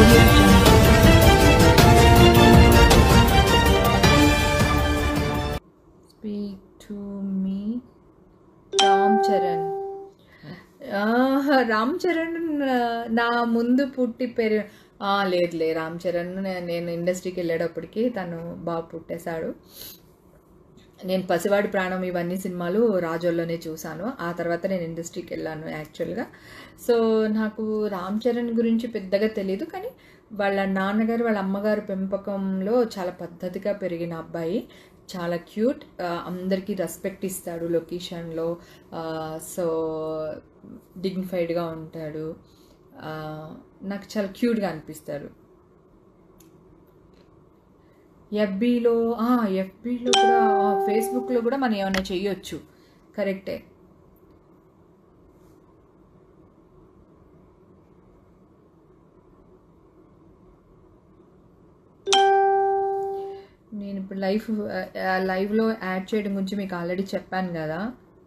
audio jungle. Speak to me, Ram Charan ఆహ్, రామ్ చరణ్ ఆ, నా ముందు పుట్టి పెరి ఆ, లేదు లే రామ్ చరణ్ నే- నేను ఇండస్ట్రీకి వెళ్ళేటప్పటికి తను బాగా పుట్టేశాడు నేను పసివాడి ప్రాణం ఇవన్నీ సినిమాలు రాజోల్లోనే చూశాను ఆ తర్వాత నేను ఇండస్ట్రీకి వెళ్ళాను యాక్చువల్గా సో నాకు రామ్ చరణ్ గురించి పెద్దగా తెలియదు కానీ వాళ్ళ నాన్నగారు వాళ్ళ అమ్మగారు పెంపకంలో చాలా పద్ధతిగా పెరిగిన అబ్బాయి చాలా క్యూట్ అందరికీ రెస్పెక్ట్ ఇస్తాడు లొకేషన్లో సో డిగ్నిఫైడ్గా ఉంటాడు ఆ, నాకు చాలా క్యూట్గా అనిపిస్తాడు ఎఫ్బీలో ఎఫ్బీలో కూడా ఫేస్బుక్లో కూడా మనం ఏమైనా చెయ్యొచ్చు కరెక్టే నేను ఇప్పుడు లైఫ్ లైవ్లో యాడ్ చేయడం గురించి మీకు ఆల్రెడీ చెప్పాను కదా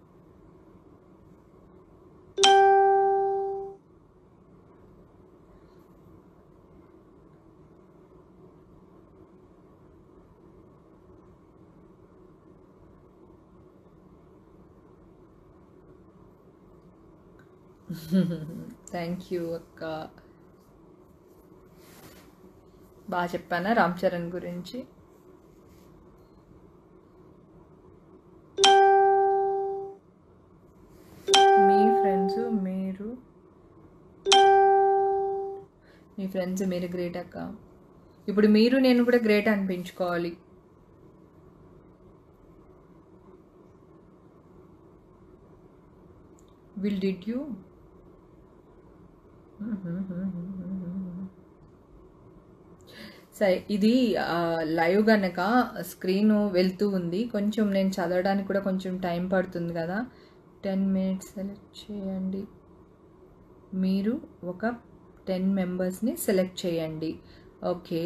థ్యాంక్ యూ అక్క బాగా చెప్పానా రామ్ చరణ్ గురించి మీ ఫ్రెండ్స్ మీరు మీ ఫ్రెండ్స్ మీరు గ్రేట్ అక్క ఇప్పుడు మీరు నేను కూడా గ్రేట్ అనిపించుకోవాలి విల్ డిడ్ యూ సరే ఇది ఆ, లైవ్ గనక స్క్రీన్ వెళ్తూ ఉంది కొంచెం నేను చదవడానికి కూడా కొంచెం టైం పడుతుంది కదా టెన్ మినిట్స్ సెలెక్ట్ చేయండి మీరు ఒక టెన్ మెంబర్స్ని సెలెక్ట్ చేయండి okay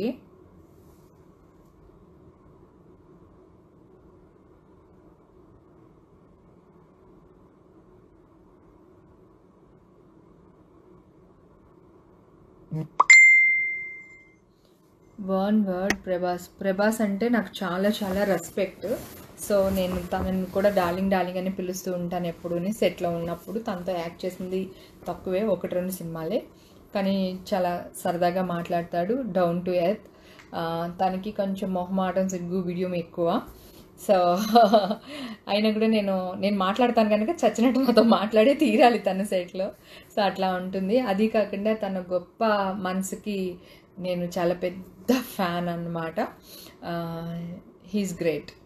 one word Prabhas Prabhas అంటే నాకు చాలా చాలా రెస్పెక్ట్ సో నేను తనని కూడా డార్లింగ్ డార్లింగ్ అని పిలుస్తూ ఉంటాను ఎప్పుడు సెట్లో ఉన్నప్పుడు తనతో యాక్ట్ చేసింది తక్కువే ఒకటి రెండు సినిమాలే కానీ చాలా సరదాగా మాట్లాడతాడు డౌన్ టు ఎర్త్ తనకి కొంచెం మొహమాటం సిగ్గు వీడియో ఎక్కువ సో అయినా కూడా నేను నేను మాట్లాడతాను కనుక చచ్చినట్టు నాతో మాట్లాడే తీరాలి తన సెట్లో సో అట్లా ఉంటుంది అది కాకుండా తన గొప్ప మనసుకి నేను చాలా పెద్ద ఫ్యాన్ అన్నమాట హీస్ గ్రేట్